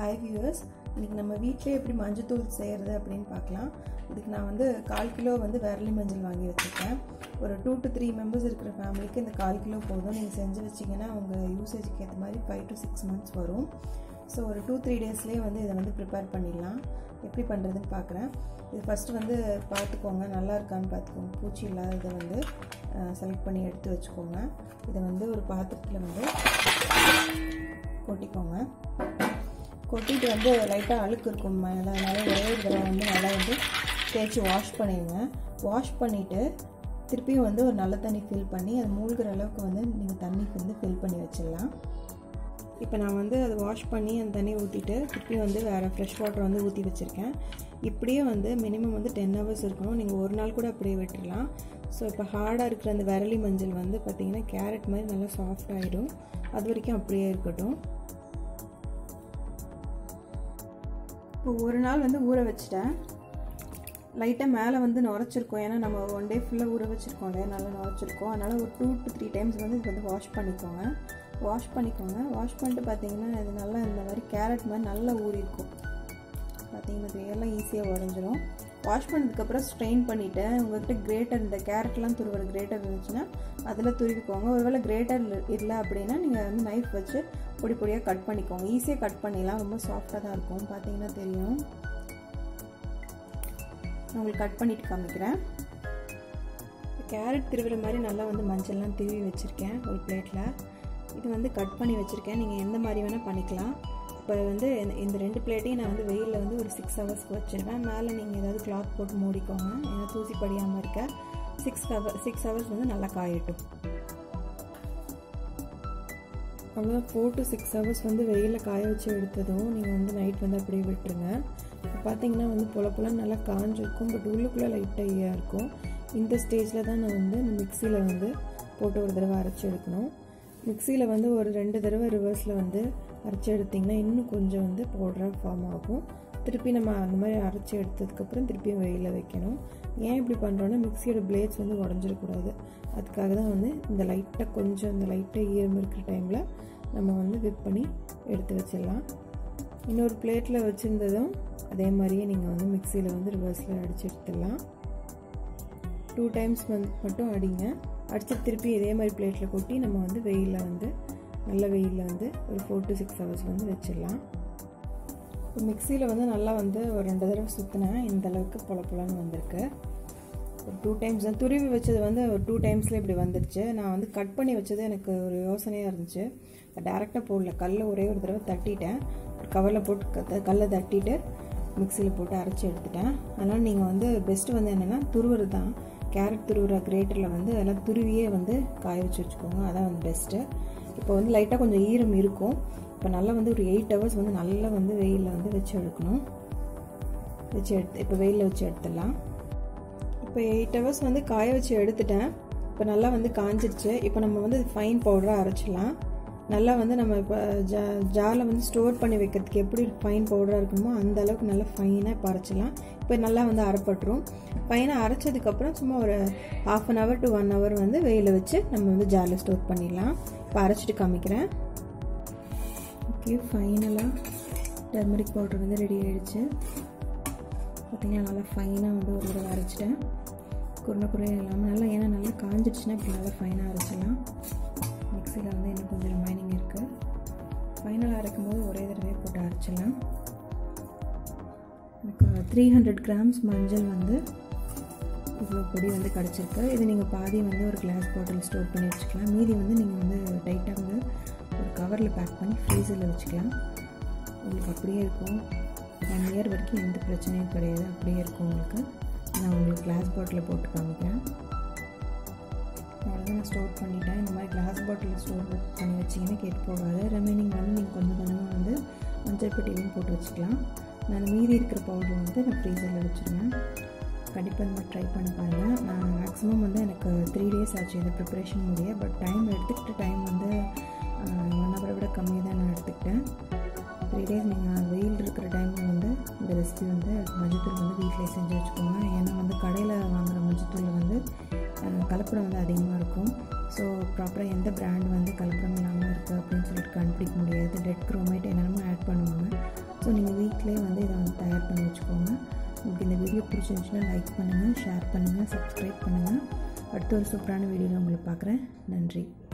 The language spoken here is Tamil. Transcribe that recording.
ஹாய் வியூவர்ஸ் இன்றைக்கி நம்ம வீட்டிலே எப்படி மஞ்சத்தூள் செய்கிறது அப்படின்னு பார்க்கலாம் இதுக்கு நான் வந்து கால் கிலோ வந்து விரலி மஞ்சள் வாங்கி வச்சுருக்கேன் ஒரு டூ டு த்ரீ மெம்பர்ஸ் இருக்கிற ஃபேமிலிக்கு இந்த கால் கிலோ போதும் நீங்கள் செஞ்சு வச்சிங்கன்னா உங்கள் யூசேஜுக்கு ஏற்ற மாதிரி ஃபைவ் டு சிக்ஸ் மந்த்ஸ் வரும் ஸோ ஒரு டூ த்ரீ டேஸ்லேயே வந்து இதை வந்து ப்ரிப்பேர் பண்ணிடலாம் எப்படி பண்ணுறதுன்னு பார்க்குறேன் இது ஃபஸ்ட்டு வந்து பார்த்துக்கோங்க நல்லா இருக்கான்னு பார்த்துக்கோங்க பூச்சி இல்லாததை வந்து செலக்ட் பண்ணி எடுத்து வச்சுக்கோங்க இதை வந்து ஒரு பாத்திரத்தில் வந்து கொட்டிக்கோங்க கொட்டிட்டு வந்து லைட்டாக அழுக்கு இருக்கும் மேலே அதனால ஒரே ஒரு தடவை வந்து நல்லா வந்து தேய்ச்சி வாஷ் பண்ணிடுங்க வாஷ் பண்ணிவிட்டு திருப்பியும் வந்து ஒரு நல்ல தண்ணி ஃபில் பண்ணி அது மூழ்கிற அளவுக்கு வந்து நீங்கள் தண்ணிக்கு வந்து ஃபில் பண்ணி வச்சிடலாம் இப்போ நான் வந்து அதை வாஷ் பண்ணி அந்த தண்ணி ஊற்றிட்டு திருப்பி வந்து வேறு ஃப்ரெஷ் வாட்டர் வந்து ஊற்றி வச்சுருக்கேன் இப்படியே வந்து மினிமம் வந்து டென் ஹவர்ஸ் இருக்கணும் நீங்கள் ஒரு நாள் கூட அப்படியே விட்டுடலாம் ஸோ இப்போ ஹார்டாக இருக்கிற அந்த விரலி மஞ்சள் வந்து பார்த்திங்கன்னா கேரட் மாதிரி நல்லா சாஃப்ட் ஆகிடும் அது வரைக்கும் அப்படியே இருக்கட்டும் இப்போ ஒரு நாள் வந்து ஊற வச்சுட்டேன் லைட்டாக மேலே வந்து நுரைச்சிருக்கோம் ஏன்னா நம்ம ஒன் டே ஃபுல்லாக ஊற வச்சுருக்கோம் இல்லையா நல்லா நுரைச்சிருக்கோம் அதனால் ஒரு டூ டு த்ரீ டைம்ஸ் வந்து இது வந்து வாஷ் பண்ணிக்கோங்க வாஷ் பண்ணிக்கோங்க வாஷ் பண்ணிட்டு பார்த்தீங்கன்னா இது நல்லா இந்த மாதிரி கேரட் மாதிரி நல்லா ஊறியிருக்கும் பார்த்தீங்கன்னா எல்லாம் ஈஸியாக உடஞ்சிரும் வாஷ் பண்ணதுக்கப்புறம் ஸ்ட்ரெயின் பண்ணிவிட்டு உங்கள்கிட்ட கிரேட்டர் இந்த கேரட்லாம் துருவற கிரேட்டர் இருந்துச்சுன்னா அதில் துருவிக்கோங்க ஒருவேளை கிரேட்டர் இல்லை அப்படின்னா நீங்கள் வந்து நைஃப் வச்சு பொடி பொடியாக கட் பண்ணிக்கோங்க ஈஸியாக கட் பண்ணிடலாம் ரொம்ப சாஃப்டாக தான் இருக்கும் பார்த்தீங்கன்னா தெரியும் நான் உங்களுக்கு கட் பண்ணிவிட்டு காமிக்கிறேன் கேரட் திருவுற மாதிரி நல்லா வந்து மஞ்சள்லாம் திருவி வச்சுருக்கேன் ஒரு பிளேட்டில் இது வந்து கட் பண்ணி வச்சுருக்கேன் நீங்கள் எந்த மாதிரி வேணால் பண்ணிக்கலாம் இப்போ வந்து இந்த ரெண்டு பிளேட்டையும் நான் வந்து வெயிலில் வந்து ஒரு சிக்ஸ் ஹவர்ஸ்க்கு வச்சுருவேன் மேலே நீங்கள் ஏதாவது கிளாத் போட்டு மூடிக்கோங்க ஏன்னா தூசி படியாமல் இருக்க சிக்ஸ் ஹவர் சிக்ஸ் ஹவர்ஸ் வந்து நல்லா காயட்டும் அவ்வளோதான் ஃபோர் டு சிக்ஸ் ஹவர்ஸ் வந்து வெயிலில் காய வச்சு எடுத்ததும் நீங்கள் வந்து நைட் வந்து அப்படியே விட்டுருங்க இப்போ பார்த்தீங்கன்னா வந்து பொல பொல நல்லா காஞ்சிருக்கும் பட் உள்ளுக்குள்ளே லைட்டாக ஈயாக இருக்கும் இந்த ஸ்டேஜில் தான் நான் வந்து மிக்சியில் வந்து போட்டு ஒரு தடவை அரைச்சி எடுக்கணும் மிக்சியில் வந்து ஒரு ரெண்டு தடவை ரிவர்ஸில் வந்து அரைச்சி எடுத்திங்கன்னா இன்னும் கொஞ்சம் வந்து பவுடராக ஃபார்ம் ஆகும் திருப்பி நம்ம அந்த மாதிரி அரைச்சி எடுத்ததுக்கப்புறம் திருப்பியும் வெயிலில் வைக்கணும் ஏன் இப்படி பண்ணுறோன்னா மிக்சியோட பிளேட்ஸ் வந்து உடஞ்சிடக்கூடாது அதுக்காக தான் வந்து இந்த லைட்டாக கொஞ்சம் இந்த லைட்டாக ஈரம் இருக்கிற டைமில் நம்ம வந்து விப் பண்ணி எடுத்து வச்சிடலாம் இன்னொரு பிளேட்டில் வச்சுருந்ததும் அதே மாதிரியே நீங்கள் வந்து மிக்சியில் வந்து ரிவர்ஸில் அடித்து எடுத்துடலாம் டூ டைம்ஸ் வந்து மட்டும் அடிங்க அடித்து திருப்பி இதே மாதிரி பிளேட்டில் கொட்டி நம்ம வந்து வெயிலில் வந்து நல்ல வெயிலில் வந்து ஒரு ஃபோர் டு சிக்ஸ் ஹவர்ஸ் வந்து வச்சிடலாம் இப்போ மிக்சியில் வந்து நல்லா வந்து ஒரு ரெண்டு தடவை சுற்றினேன் இந்த அளவுக்கு பொல பொலன்னு வந்திருக்கு ஒரு டூ டைம்ஸ் தான் துருவி வச்சது வந்து ஒரு டூ டைம்ஸில் இப்படி வந்துடுச்சு நான் வந்து கட் பண்ணி வச்சது எனக்கு ஒரு யோசனையாக இருந்துச்சு டேரெக்டாக போடல கல்லை ஒரே ஒரு தடவை தட்டிட்டேன் கவரில் போட்டு கல்லை தட்டிட்டு மிக்சியில் போட்டு அரைச்சி எடுத்துட்டேன் அதனால் நீங்கள் வந்து பெஸ்ட்டு வந்து என்னென்னா துருவுறது தான் கேரட் துருவுற கிரேட்டரில் வந்து அதெல்லாம் துருவியே வந்து காய வச்சு வச்சுக்கோங்க அதான் வந்து பெஸ்ட்டு இப்போ வந்து லைட்டாக கொஞ்சம் ஈரம் இருக்கும் இப்போ நல்லா வந்து ஒரு எயிட் ஹவர்ஸ் வந்து நல்லா வந்து வெயிலில் வந்து வச்சு எடுக்கணும் வச்சு எடுத்து இப்போ வெயிலில் வச்சு எடுத்துடலாம் இப்போ எயிட் ஹவர்ஸ் வந்து காய வச்சு எடுத்துட்டேன் இப்போ நல்லா வந்து காஞ்சிருச்சு இப்போ நம்ம வந்து ஃபைன் பவுடராக அரைச்சிடலாம் நல்லா வந்து நம்ம இப்போ ஜா ஜாரில் வந்து ஸ்டோர் பண்ணி வைக்கிறதுக்கு எப்படி ஃபைன் பவுடராக இருக்கணுமோ அந்த அளவுக்கு நல்லா ஃபைனாக இப்போ அரைச்சிடலாம் இப்போ நல்லா வந்து அரைப்பட்டுரும் ஃபைனாக அரைச்சதுக்கப்புறம் சும்மா ஒரு half an hour to one hour வந்து வெயிலில் வச்சு நம்ம வந்து ஜாரில் ஸ்டோர் பண்ணிடலாம் இப்போ அரைச்சிட்டு காமிக்கிறேன் ஓகே ஃபைனலாக டர்மரிக் பவுடர் வந்து ரெடி ஆகிடுச்சு பார்த்திங்கன்னா நல்லா ஃபைனாக வந்து ஒரு தடவை அரைச்சிட்டேன் குருணை குறைய இல்லாமல் நல்லா ஏன்னா நல்லா காஞ்சிடுச்சுன்னா இப்படி நல்லா ஃபைனாக அரைச்சிடலாம் மிக்சியில் வந்து இன்னும் கொஞ்சம் ரிமைனிங் இருக்குது ஃபைனல் அரைக்கும் போது ஒரே தடவை போட்டு அரைச்சிடலாம் எனக்கு த்ரீ ஹண்ட்ரட் கிராம்ஸ் மஞ்சள் வந்து இவ்வளோ பொடி வந்து கிடச்சிருக்கு இது நீங்கள் பாதி வந்து ஒரு கிளாஸ் பாட்டில் ஸ்டோர் பண்ணி வச்சுக்கலாம் மீதி வந்து நீங்கள் வந்து டைட்டாக வந்து ஒரு கவரில் பேக் பண்ணி ஃப்ரீசரில் வச்சுக்கலாம் உங்களுக்கு அப்படியே இருக்கும் ஒன் இயர் வரைக்கும் எந்த பிரச்சனையும் கிடையாது அப்படியே இருக்கும் உங்களுக்கு நான் உங்களுக்கு கிளாஸ் பாட்டிலில் போட்டு காமிக்கிறேன் அவ்வளோதான் நான் ஸ்டோர் பண்ணிட்டேன் இந்த மாதிரி கிளாஸ் பாட்டிலில் ஸ்டோர் பண்ணி வச்சிங்கன்னா கேட்டு போகாது ரிமைனிங் வந்து நீங்கள் கொஞ்சம் கொஞ்சமாக வந்து மஞ்சள் பெட்டிலையும் போட்டு வச்சுக்கலாம் நான் மீதி இருக்கிற பவுடர் வந்து நான் ஃப்ரீசரில் வச்சுருவேன் கண்டிப்பாக இந்த மாதிரி ட்ரை பண்ணி பாருங்கள் நான் மேக்ஸிமம் வந்து எனக்கு த்ரீ டேஸ் ஆச்சு இந்த ப்ரிப்ரேஷன் முடிய பட் டைம் எடுத்துக்கிட்ட டைம் வந்து ஒன் ஹவரை விட கம்மியாக தான் நான் எடுத்துக்கிட்டேன் த்ரீ டேஸ் நீங்கள் வெயில் இருக்கிற டைமில் வந்து இந்த ரெசிபி வந்து மஞ்சத்தூள் வந்து வீட்டிலே செஞ்சு வச்சுக்கோங்க ஏன்னா வந்து கடையில் வாங்குகிற மஞ்சத்தூள் வந்து கலப்படம் வந்து அதிகமாக இருக்கும் ஸோ ப்ராப்பராக எந்த பிராண்ட் வந்து கலப்படம் இல்லாமல் இருக்குது அப்படின்னு சொல்லிட்டு கண்டுபிடிக்க முடியாது டெட் குரோமேட் என்னென்னமோ ஆட் பண்ணுவாங்க ஸோ நீங்கள் வீட்டிலே வந்து இதை வந்து தயார் பண்ணி வச்சுக்கோங்க உங்களுக்கு இந்த வீடியோ பிடிச்சிருந்துச்சுன்னா லைக் பண்ணுங்கள் ஷேர் பண்ணுங்கள் சப்ஸ்கிரைப் பண்ணுங்கள் அடுத்த ஒரு சூப்பரான வீடியோவில் உங்களை பார்க்குறேன் நன்றி